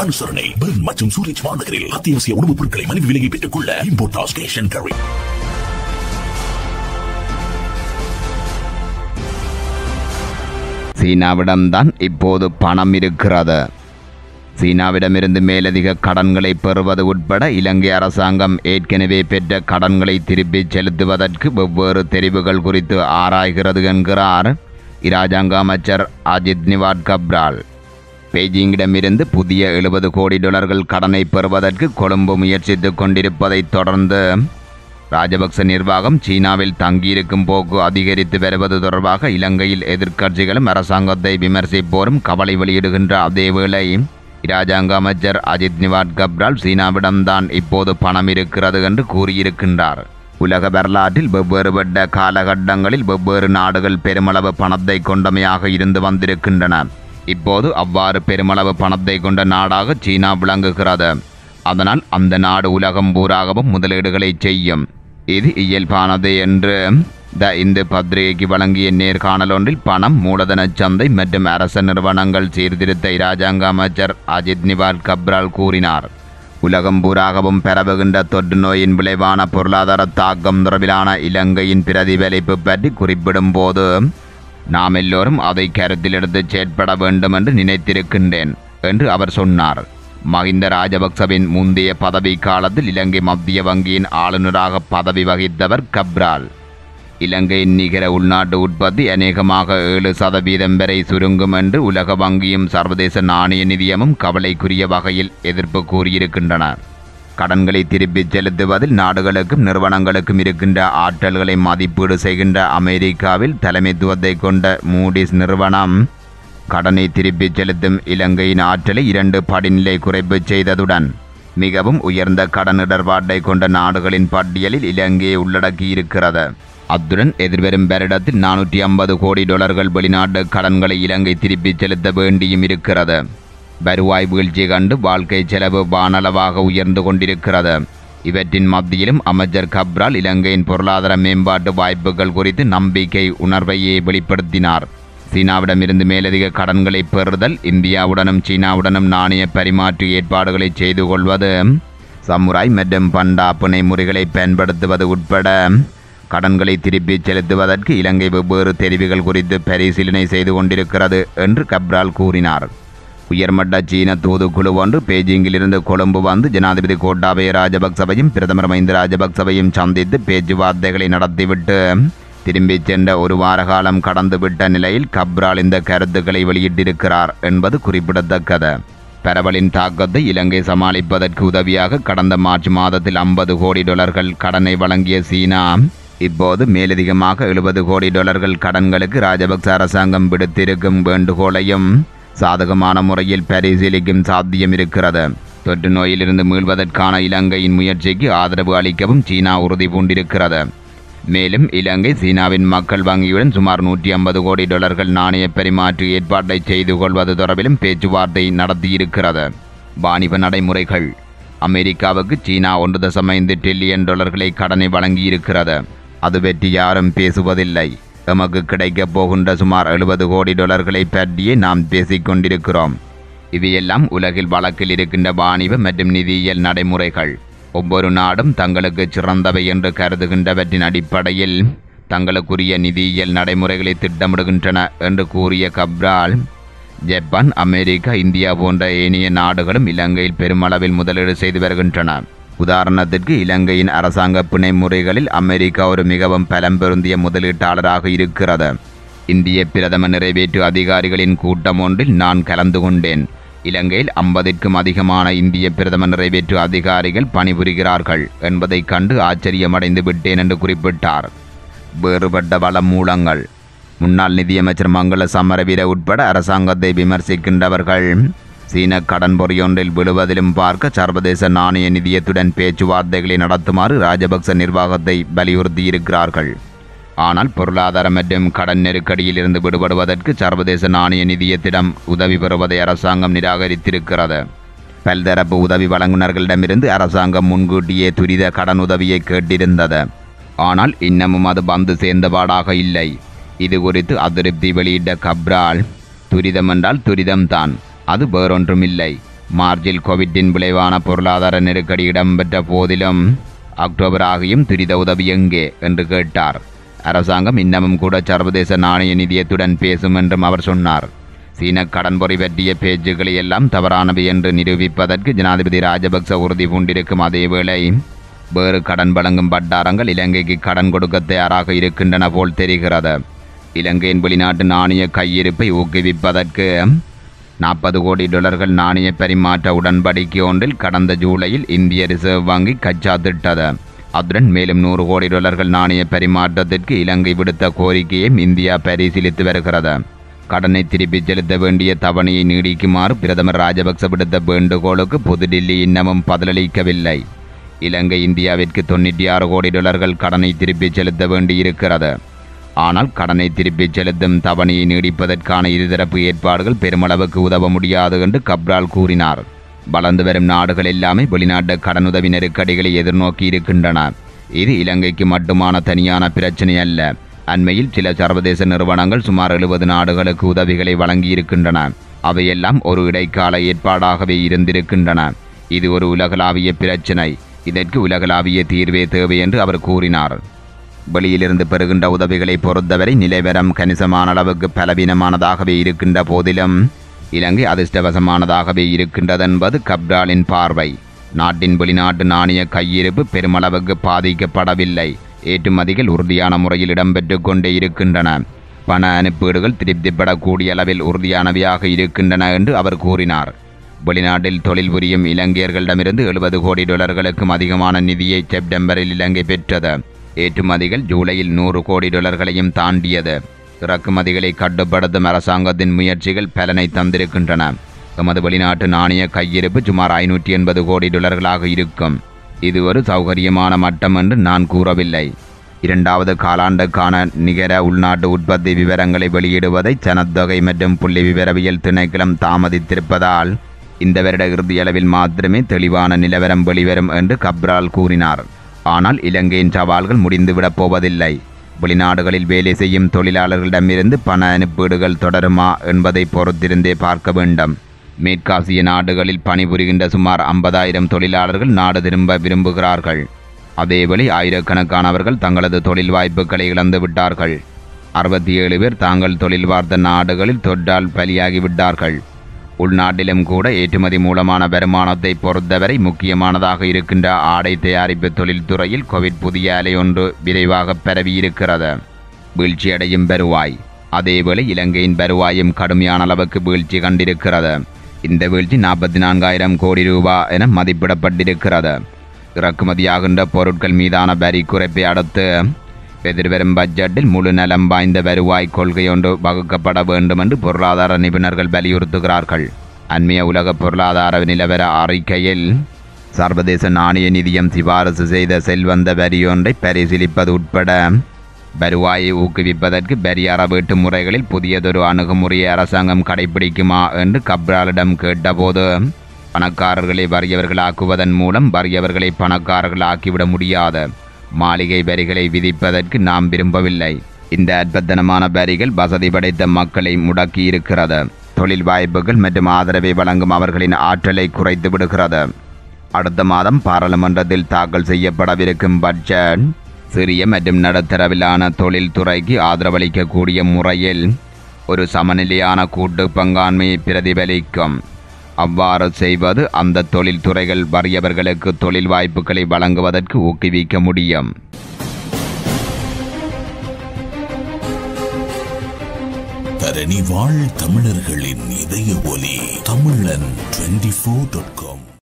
அனுசரணை பெர்ன் மற்றும் சூரிச் மாநகரில் அத்தியாவசிய உணவுப் பொருட்களை மலிவு விலையை பெற்றுக் கொள்ள இம்போர்டாஸ் கேஷ் அண்ட் கேரி சீனாவிடம்தான் இப்போது பணம் இருக்கிறது சீனாவிடமிருந்து மேலதிக கடன்களை பெறுவது உட்பட இலங்கை அரசாங்கம் ஏற்கனவே பெற்ற கடன்களை திருப்பிச் செலுத்துவதற்கு வெவ்வேறு தெரிவுகள் குறித்து ஆராய்கிறது என்கிறார் இராஜாங்க அமைச்சர் அஜித் நிவாட் கப்ரால் பெய்ஜிங்கிடமிருந்து புதிய எழுபது கோடி டாலர்கள் கடனை பெறுவதற்கு கொழும்பு முயற்சித்துக் கொண்டிருப்பதைத் தொடர்ந்து ராஜபக்ச நிர்வாகம் சீனாவில் தங்கியிருக்கும் போக்கு அதிகரித்து வருவது தொடர்பாக இலங்கையில் எதிர்க்கட்சிகளும் அரசாங்கத்தை விமர்சிப்போரும் கவலை வெளியிடுகின்ற அதேவேளை இராஜாங்க அமைச்சர் அஜித் நிவாட் கப்ரால் சீனாவிடம்தான் இப்போது பணம் இருக்கிறது என்று கூறியிருக்கின்றார் உலக வரலாற்றில் வெவ்வேறுபட்ட காலகட்டங்களில் வெவ்வேறு நாடுகள் பெருமளவு பணத்தை கொண்டமையாக இருந்து வந்திருக்கின்றன இப்போது அவ்வாறு பெருமளவு பணத்தை கொண்ட நாடாக சீனா விளங்குகிறது அதனால் அந்த நாடு உலகம் பூராகவும் முதலீடுகளை செய்யும் இது இயல்பானது என்று த இந்து பத்திரிகைக்கு வழங்கிய நேர்காணல் ஒன்றில் பணம் மூலதன சந்தை மற்றும் அரச நிறுவனங்கள் சீர்திருத்த இராஜாங்க அமைச்சர் அஜித் நிவால் கப்ரால் கூறினார் உலகம் பூராகவும் பரவுகின்ற தொற்று நோயின் விளைவான பொருளாதார தாக்கம் தொடர்பிலான இலங்கையின் பிரதிபலிப்பு பற்றி குறிப்பிடும் போது நாம் எல்லோரும் அதை கருத்தில் எடுத்து செயற்பட வேண்டும் என்று நினைத்திருக்கின்றேன் என்று அவர் சொன்னார் மஹிந்த ராஜபக்சவின் முந்தைய பதவி காலத்தில் இலங்கை மத்திய வங்கியின் ஆளுநராக பதவி வகித்தவர் கப்ரால் இலங்கையின் நிகர உள்நாட்டு உற்பத்தி அநேகமாக ஏழு சதவீதம் வரை சுருங்கும் என்று உலக வங்கியும் சர்வதேச நாணய நிதியமும் கவலைக்குரிய வகையில் எதிர்ப்பு கூறியிருக்கின்றன கடன்களை திருப்பிச் செலுத்துவதில் நாடுகளுக்கும் நிறுவனங்களுக்கும் இருக்கின்ற ஆற்றல்களை மதிப்பீடு செய்கின்ற அமெரிக்காவில் தலைமைத்துவத்தை கொண்ட மூடிஸ் நிறுவனம் கடனை திருப்பிச் செலுத்தும் இலங்கையின் ஆற்றலை இரண்டு படிநிலை குறைப்பு செய்ததுடன் மிகவும் உயர்ந்த கடன் இடர்பாட்டை கொண்ட நாடுகளின் பட்டியலில் இலங்கையை உள்ளடக்கியிருக்கிறது அத்துடன் எதிர்வரும் வருடத்தில் நானூற்றி ஐம்பது கோடி டாலர்கள் வெளிநாட்டு கடன்களை இலங்கை திருப்பிச் செலுத்த வேண்டியும் இருக்கிறது வருவாய் வீழ்ச்சி கண்டு வாழ்க்கை செலவு வானளவாக உயர்ந்து கொண்டிருக்கிறது இவற்றின் மத்தியிலும் அமைச்சர் கப்ரால் இலங்கையின் பொருளாதார மேம்பாட்டு வாய்ப்புகள் குறித்து நம்பிக்கை உணர்வையே வெளிப்படுத்தினார் சீனாவிடமிருந்து மேலதிக கடன்களை பெறுதல் இந்தியாவுடனும் சீனாவுடனும் நாணய பரிமாற்று ஏற்பாடுகளை செய்து கொள்வது சமுராய் மற்றும் பண்டா பிணை முறைகளை பயன்படுத்துவது உட்பட கடன்களை திருப்பிச் செலுத்துவதற்கு இலங்கை வெவ்வேறு தெரிவுகள் குறித்து பரிசீலனை செய்து கொண்டிருக்கிறது என்று கப்ரால் கூறினார் உயர்மட்ட சீன தூதுக்குழு ஒன்று பெய்ஜிங்கிலிருந்து கொழும்பு வந்து ஜனாதிபதி கோட்டாபய ராஜபக்சவையும் பிரதமர் மஹிந்த ராஜபக்சவையும் சந்தித்து பேச்சுவார்த்தைகளை நடத்திவிட்டு திரும்பிச் சென்ற ஒரு வார காலம் கடந்துவிட்ட நிலையில் கப்ரால் இந்த கருத்துக்களை வெளியிட்டிருக்கிறார் என்பது குறிப்பிடத்தக்கது பரவலின் தாக்கத்தை இலங்கை சமாளிப்பதற்கு உதவியாக கடந்த மார்ச் மாதத்தில் ஐம்பது கோடி டாலர்கள் கடனை வழங்கிய சீனா இப்போது மேலதிகமாக எழுபது கோடி டாலர்கள் கடன்களுக்கு ராஜபக்ச அரசாங்கம் விடுத்திருக்கும் வேண்டுகோளையும் சாதகமான முறையில் பரிசீலிக்கும் சாத்தியம் இருக்கிறது தொற்று நோயிலிருந்து மீள்வதற்கான இலங்கையின் முயற்சிக்கு ஆதரவு அளிக்கவும் சீனா உறுதி பூண்டிருக்கிறது மேலும் இலங்கை சீனாவின் மக்கள் வங்கியுடன் சுமார் நூற்றி ஐம்பது கோடி டாலர்கள் நாணய பரிமாற்று ஏற்பாட்டை செய்து கொள்வது தொடர்பிலும் பேச்சுவார்த்தை நடத்தியிருக்கிறது வாணிப நடைமுறைகள் அமெரிக்காவுக்கு சீனா ஒன்று தசம் ஐந்து டிரில்லியன் டாலர்களை கடனை வழங்கியிருக்கிறது அது பற்றி யாரும் பேசுவதில்லை எமக்கு கிடைக்கப் போகின்ற சுமார் எழுபது கோடி டாலர்களை பற்றியே நாம் பேசிக் கொண்டிருக்கிறோம் இவையெல்லாம் உலகில் வழக்கில் இருக்கின்ற வாணிப மற்றும் நிதியியல் நடைமுறைகள் ஒவ்வொரு நாடும் தங்களுக்கு சிறந்தவை என்று கருதுகின்றவற்றின் அடிப்படையில் தங்களுக்குரிய நிதியியல் நடைமுறைகளை திட்டமிடுகின்றன என்று கூறிய கப்ரால் ஜப்பான் அமெரிக்கா இந்தியா போன்ற ஏனைய நாடுகளும் இலங்கையில் பெருமளவில் முதலீடு செய்து வருகின்றன உதாரணத்திற்கு இலங்கையின் அரசாங்க பிணை முறைகளில் அமெரிக்கா ஒரு மிகவும் பலம் பொருந்திய முதலீட்டாளராக இருக்கிறது இந்திய பிரதம நிறைவேற்று அதிகாரிகளின் கூட்டம் ஒன்றில் நான் கலந்து கொண்டேன் இலங்கையில் ஐம்பதிற்கும் அதிகமான இந்திய பிரதம நிறைவேற்று அதிகாரிகள் பணிபுரிகிறார்கள் என்பதைக் கண்டு ஆச்சரியமடைந்து விட்டேன் என்று குறிப்பிட்டார் வேறுபட்ட வள மூலங்கள் முன்னாள் நிதியமைச்சர் மங்கள சமரவீர உட்பட அரசாங்கத்தை விமர்சிக்கின்றவர்கள் சீன கடன் பொறியொன்றில் விழுவதிலும் பார்க்க சர்வதேச நாணய நிதியத்துடன் பேச்சுவார்த்தைகளை நடத்துமாறு ராஜபக்ச நிர்வாகத்தை வலியுறுத்தியிருக்கிறார்கள் ஆனால் பொருளாதார மற்றும் கடன் நெருக்கடியில் இருந்து விடுபடுவதற்கு சர்வதேச நாணய நிதியத்திடம் உதவி பெறுவதை அரசாங்கம் நிராகரித்திருக்கிறது பல்தரப்பு உதவி வழங்குநர்களிடமிருந்து அரசாங்கம் முன்கூட்டியே துரித கடன் உதவியை கேட்டிருந்தது ஆனால் இன்னமும் அது வந்து சேர்ந்தபாடாக இல்லை இது குறித்து அதிருப்தி வெளியிட்ட கப்ரால் துரிதம் என்றால் துரிதம்தான் அது வேறொன்றுமில்லை மார்ச்சில் கோவிட்டின் விளைவான பொருளாதார நெருக்கடி இடம்பெற்ற போதிலும் அக்டோபர் ஆகியும் துரித உதவி எங்கே என்று கேட்டார் அரசாங்கம் இன்னமும் கூட சர்வதேச நாணய நிதியத்துடன் பேசும் என்றும் அவர் சொன்னார் சீன கடன் பொறி பற்றிய பேச்சுக்களை எல்லாம் தவறானவை என்று நிரூபிப்பதற்கு ஜனாதிபதி ராஜபக்ச உறுதி பூண்டிருக்கும் அதேவேளை வேறு கடன் வழங்கும் வட்டாரங்கள் இலங்கைக்கு கடன் கொடுக்க தயாராக இருக்கின்றன போல் தெரிகிறது இலங்கையின் வெளிநாட்டு நாணய கையிருப்பை ஊக்குவிப்பதற்கு நாற்பது கோடி டாலர்கள் நாணய பரிமாற்ற உடன்படிக்கை ஒன்றில் கடந்த ஜூலையில் இந்திய ரிசர்வ் வங்கி கச்சாத்திட்டது அத்துடன் மேலும் நூறு கோடி டாலர்கள் நாணய பரிமாற்றத்திற்கு இலங்கை விடுத்த கோரிக்கையையும் இந்தியா பரிசீலித்து வருகிறது கடனை திருப்பிச் செலுத்த வேண்டிய தவணையை நீடிக்குமாறு பிரதமர் ராஜபக்ச விடுத்த வேண்டுகோளுக்கு புதுடில்லி இன்னமும் பதிலளிக்கவில்லை இலங்கை இந்தியாவிற்கு தொண்ணூற்றி ஆறு கோடி டாலர்கள் கடனை திருப்பிச் செலுத்த வேண்டியிருக்கிறது ஆனால் கடனை திருப்பிச் செலுத்தும் தவணையை நீடிப்பதற்கான இருதரப்பு ஏற்பாடுகள் பெருமளவுக்கு உதவ முடியாது என்று கப்ரால் கூறினார் வளர்ந்து வரும் நாடுகள் எல்லாமே வெளிநாட்டு கடனுதவி நெருக்கடிகளை எதிர்நோக்கி இருக்கின்றன இது இலங்கைக்கு மட்டுமான தனியான பிரச்சனை அல்ல அண்மையில் சில சர்வதேச நிறுவனங்கள் சுமார் எழுபது நாடுகளுக்கு உதவிகளை வழங்கியிருக்கின்றன அவையெல்லாம் ஒரு இடைக்கால ஏற்பாடாகவே இருந்திருக்கின்றன இது ஒரு உலகளாவிய பிரச்சினை இதற்கு உலகளாவிய தீர்வே தேவை என்று அவர் கூறினார் வெளியிலிருந்து பெறுகின்ற உதவிகளை பொறுத்தவரை நிலைவரம் கணிசமான அளவுக்கு பலவீனமானதாகவே இருக்கின்ற போதிலும் இலங்கை அதிர்ஷ்டவசமானதாகவே இருக்கின்றது என்பது கப்ராலின் பார்வை நாட்டின் வெளிநாட்டு நாணய கையிருப்பு பெருமளவுக்கு பாதிக்கப்படவில்லை ஏற்றுமதிகள் உறுதியான முறையில் இடம்பெற்று கொண்டே இருக்கின்றன பண அனுப்பீடுகள் திருப்திப்படக்கூடிய அளவில் உறுதியானவையாக இருக்கின்றன என்று அவர் கூறினார் வெளிநாட்டில் தொழில் புரியும் இலங்கையர்களிடமிருந்து எழுபது கோடி டாலர்களுக்கும் அதிகமான நிதியை செப்டம்பரில் இலங்கை பெற்றது ஏற்றுமதிகள் ஜூலையில் நூறு கோடி டாலர்களையும் தாண்டியது இறக்குமதிகளை கட்டுப்படுத்தும் அரசாங்கத்தின் முயற்சிகள் பலனை தந்திருக்கின்றன எமது வெளிநாட்டு நாணய கையிருப்பு சுமார் ஐநூற்றி எண்பது கோடி டாலர்களாக இருக்கும் இது ஒரு சௌகரியமான மட்டம் என்று நான் கூறவில்லை இரண்டாவது காலாண்டுக்கான நிகர உள்நாட்டு உற்பத்தி விவரங்களை வெளியிடுவதை சனத்தொகை மற்றும் புள்ளி விவரவியல் திணைக்களம் தாமதித்திருப்பதால் இந்த வருட இறுதியளவில் மாத்திரமே தெளிவான நிலவரம் வெளிவரும் என்று கப்ரால் கூறினார் ஆனால் இலங்கையின் சவால்கள் முடிந்துவிடப் போவதில்லை வெளிநாடுகளில் வேலை செய்யும் தொழிலாளர்களிடமிருந்து பண அனுப்பீடுகள் தொடருமா என்பதை பொறுத்திருந்தே பார்க்க வேண்டும் மேற்காசிய நாடுகளில் பணிபுரிகின்ற சுமார் ஐம்பதாயிரம் தொழிலாளர்கள் நாடு திரும்ப விரும்புகிறார்கள் அதேவேளை ஆயிரக்கணக்கானவர்கள் தங்களது தொழில் வாய்ப்புகளை இழந்து விட்டார்கள் அறுபத்தி ஏழு பேர் தாங்கள் தொழில் பார்த்த நாடுகளில் தொற்றால் பலியாகிவிட்டார்கள் உள்நாட்டிலும் கூட ஏற்றுமதி மூலமான வருமானத்தை பொறுத்தவரை முக்கியமானதாக இருக்கின்ற ஆடை தயாரிப்பு தொழில்துறையில் கோவிட் புதிய அலை ஒன்று விரைவாக பரவியிருக்கிறது வீழ்ச்சியடையும் வருவாய் அதேவேளை இலங்கையின் வருவாயும் கடுமையான அளவுக்கு வீழ்ச்சி கண்டிருக்கிறது இந்த வீழ்ச்சி நாற்பத்தி நான்காயிரம் கோடி ரூபாய் என மதிப்பிடப்பட்டிருக்கிறது இறக்குமதியாகின்ற பொருட்கள் மீதான வரி குறைப்பை அடுத்து எதிர்வரும் பட்ஜெட்டில் முழு நலம் வாய்ந்த வருவாய் கொள்கை ஒன்று வகுக்கப்பட வேண்டும் என்று பொருளாதார நிபுணர்கள் வலியுறுத்துகிறார்கள் அண்மைய உலக பொருளாதார நிலவர அறிக்கையில் சர்வதேச நாணய நிதியம் சிபாரசு செய்த செல்வந்த வரியொன்றை பரிசீலிப்பது உட்பட வருவாயை ஊக்குவிப்பதற்கு வரி அறவீட்டு முறைகளில் புதியதொரு அணுகுமுறையை அரசாங்கம் கடைபிடிக்குமா என்று கப்ராலிடம் கேட்டபோது பணக்காரர்களை வறியவர்களாக்குவதன் மூலம் வறியவர்களை பணக்காரர்களாக்கிவிட முடியாது மாளிகை வரிகளை விதிப்பதற்கு நாம் விரும்பவில்லை இந்த அற்பத்தனமான வரிகள் வசதி படைத்த மக்களை முடக்கி இருக்கிறது தொழில் வாய்ப்புகள் மற்றும் ஆதரவை வழங்கும் அவர்களின் ஆற்றலை குறைத்து விடுகிறது அடுத்த மாதம் பாராளுமன்றத்தில் தாக்கல் செய்யப்படவிருக்கும் பட்ஜெட் சிறிய மற்றும் நடுத்தரவிலான தொழில்துறைக்கு ஆதரவளிக்கக்கூடிய முறையில் ஒரு சமநிலையான கூட்டு பங்காண்மையை பிரதிபலிக்கும் அவ்வாறு செய்வது அந்த தொழில்துறைகள் வறியவர்களுக்கு தொழில் வாய்ப்புகளை வழங்குவதற்கு ஊக்குவிக்க முடியும் தரணி வாழ் தமிழர்களின் இதய ஒலி தமிழன் டுவெண்டி ஃபோர் டாட் காம்